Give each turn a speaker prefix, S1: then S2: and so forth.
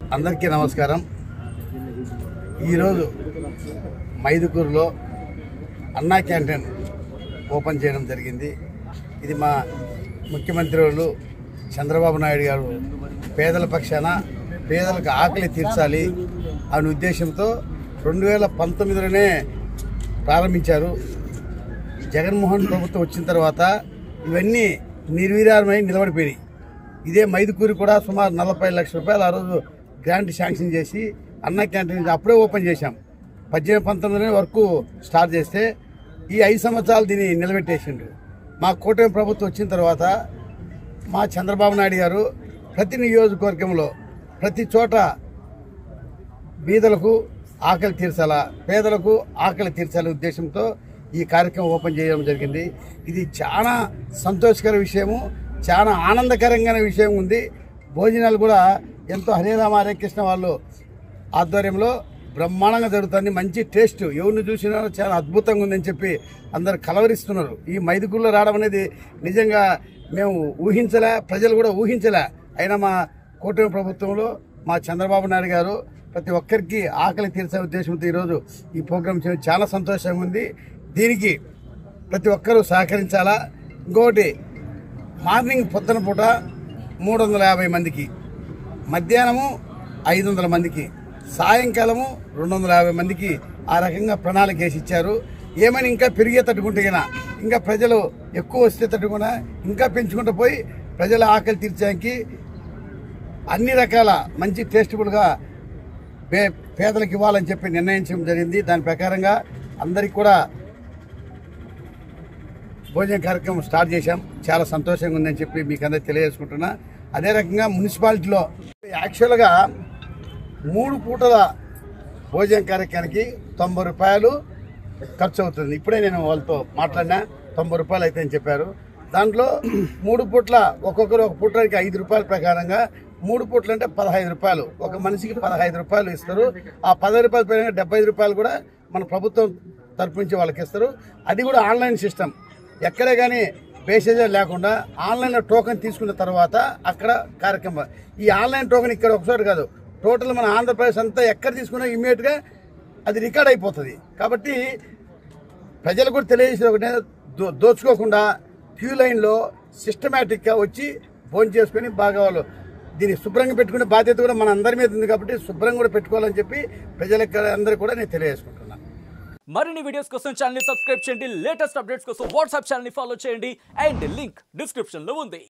S1: అందరికీ నమస్కారం ఈరోజు మైదుకూరులో అన్నా క్యాంటీన్ ఓపెన్ చేయడం జరిగింది ఇది మా ముఖ్యమంత్రి వాళ్ళు చంద్రబాబు నాయుడు గారు పేదల పక్షాన పేదలకు ఆకలి తీర్చాలి అనే ఉద్దేశంతో రెండు వేల పంతొమ్మిదిలోనే ప్రారంభించారు జగన్మోహన్ ప్రభుత్వం వచ్చిన తర్వాత ఇవన్నీ నిర్వీర్యమై నిలబడిపోయినాయి ఇదే మైదుకూరి కూడా సుమారు నలభై లక్షల రూపాయలు ఆ రోజు గ్రాంట్ శాంక్షన్ చేసి అన్న క్యాంటీన్ అప్పుడే ఓపెన్ చేశాం పద్దెనిమిది పంతొమ్మిది వరకు స్టార్ట్ చేస్తే ఈ ఐదు సంవత్సరాలు దీన్ని నిలబెట్టేసిండు మా కూటమి ప్రభుత్వం వచ్చిన తర్వాత మా చంద్రబాబు నాయుడు గారు ప్రతి నియోజకవర్గంలో ప్రతి చోట బీదలకు ఆకలి తీర్చాలా పేదలకు ఆకలి తీర్చాలనే ఉద్దేశంతో ఈ కార్యక్రమం ఓపెన్ చేయడం జరిగింది ఇది చాలా సంతోషకర విషయము చాలా ఆనందకరంగా విషయం ఉంది భోజనాలు కూడా ఎంతో హరిరామ హరే కృష్ణ వాళ్ళు ఆధ్వర్యంలో బ్రహ్మాండంగా జరుగుతుంది మంచి టేస్ట్ ఎవరిని చూసినా చాలా అద్భుతంగా ఉందని చెప్పి అందరు కలవరిస్తున్నారు ఈ మైదుగుల్లో రావడం అనేది నిజంగా మేము ఊహించలే ప్రజలు కూడా ఊహించలే అయినా మా కూటమి ప్రభుత్వంలో మా చంద్రబాబు నాయుడు గారు ప్రతి ఒక్కరికి ఆకలి తీర్చే ఉద్దేశంతో ఈరోజు ఈ ప్రోగ్రాం చేయడం చాలా సంతోషంగా ఉంది దీనికి ప్రతి ఒక్కరూ సహకరించాలా ఇంకోటి మార్నింగ్ పొద్దున పూట మూడు వందల యాభై మందికి మధ్యాహ్నము ఐదు వందల మందికి సాయంకాలము రెండు వందల యాభై మందికి ఆ రకంగా ప్రణాళిక వేసి ఇచ్చారు ఏమైనా ఇంకా పెరిగే తట్టుకుంటే గిన ఇంకా ప్రజలు ఎక్కువ వస్తే తట్టుకున్నా ఇంకా పెంచుకుంటూ పోయి ప్రజల ఆకలి తీర్చడానికి అన్ని రకాల మంచి టేస్టబుల్గా పే పేదలకు ఇవ్వాలని చెప్పి నిర్ణయించడం జరిగింది దాని ప్రకారంగా అందరికి కూడా భోజన కార్యక్రమం స్టార్ట్ చేశాం చాలా సంతోషంగా ఉందని చెప్పి మీకు అందరికి తెలియజేసుకుంటున్నా అదే రకంగా మున్సిపాలిటీలో యాక్చువల్గా మూడు పూటల భోజన కార్యక్రమానికి తొంభై రూపాయలు ఖర్చు అవుతుంది ఇప్పుడే నేను వాళ్ళతో మాట్లాడినా తొంభై రూపాయలు అయితే అని చెప్పారు దాంట్లో మూడు పూట్ల ఒక్కొక్కరు ఒక పూటకి ఐదు రూపాయల ప్రకారంగా మూడు పూటలు అంటే పదహైదు రూపాయలు ఒక మనిషికి పదహైదు రూపాయలు ఇస్తారు ఆ పదహైదు రూపాయల పైన డెబ్బై ఐదు రూపాయలు కూడా మన ప్రభుత్వం తరపు నుంచి వాళ్ళకి ఇస్తారు అది కూడా ఆన్లైన్ సిస్టమ్ ఎక్కడే కానీ పేసేజ్ లేకుండా ఆన్లైన్లో టోకెన్ తీసుకున్న తర్వాత అక్కడ కార్యక్రమం ఈ ఆన్లైన్ టోకెన్ ఇక్కడ ఒకసారి కాదు టోటల్ మన ఆంధ్రప్రదేశ్ అంతా ఎక్కడ తీసుకున్నా ఇమ్మీడియట్గా అది రికార్డ్ అయిపోతుంది కాబట్టి ప్రజలకు కూడా తెలియజేసేది ఒకటే దో- దోచుకోకుండా క్యూ లైన్లో సిస్టమేటిక్గా వచ్చి భోజనం చేసుకొని బాగా వాళ్ళు దీన్ని శుభ్రంగా పెట్టుకునే బాధ్యత కూడా మన అందరి మీద ఉంది కాబట్టి శుభ్రంగా కూడా పెట్టుకోవాలని చెప్పి ప్రజలకు అందరికీ కూడా నేను తెలియజేసుకుంటున్నాను
S2: మరిన్ని వీడియోస్ కోసం ఛానల్ ని సబ్స్క్రైబ్ చేయండి లేటెస్ట్ అప్డేట్స్ కోసం వాట్సాప్ ఛానల్ ని ఫాలో చేయండి అండ్ లింక్ డిస్క్రిప్షన్ లో ఉంది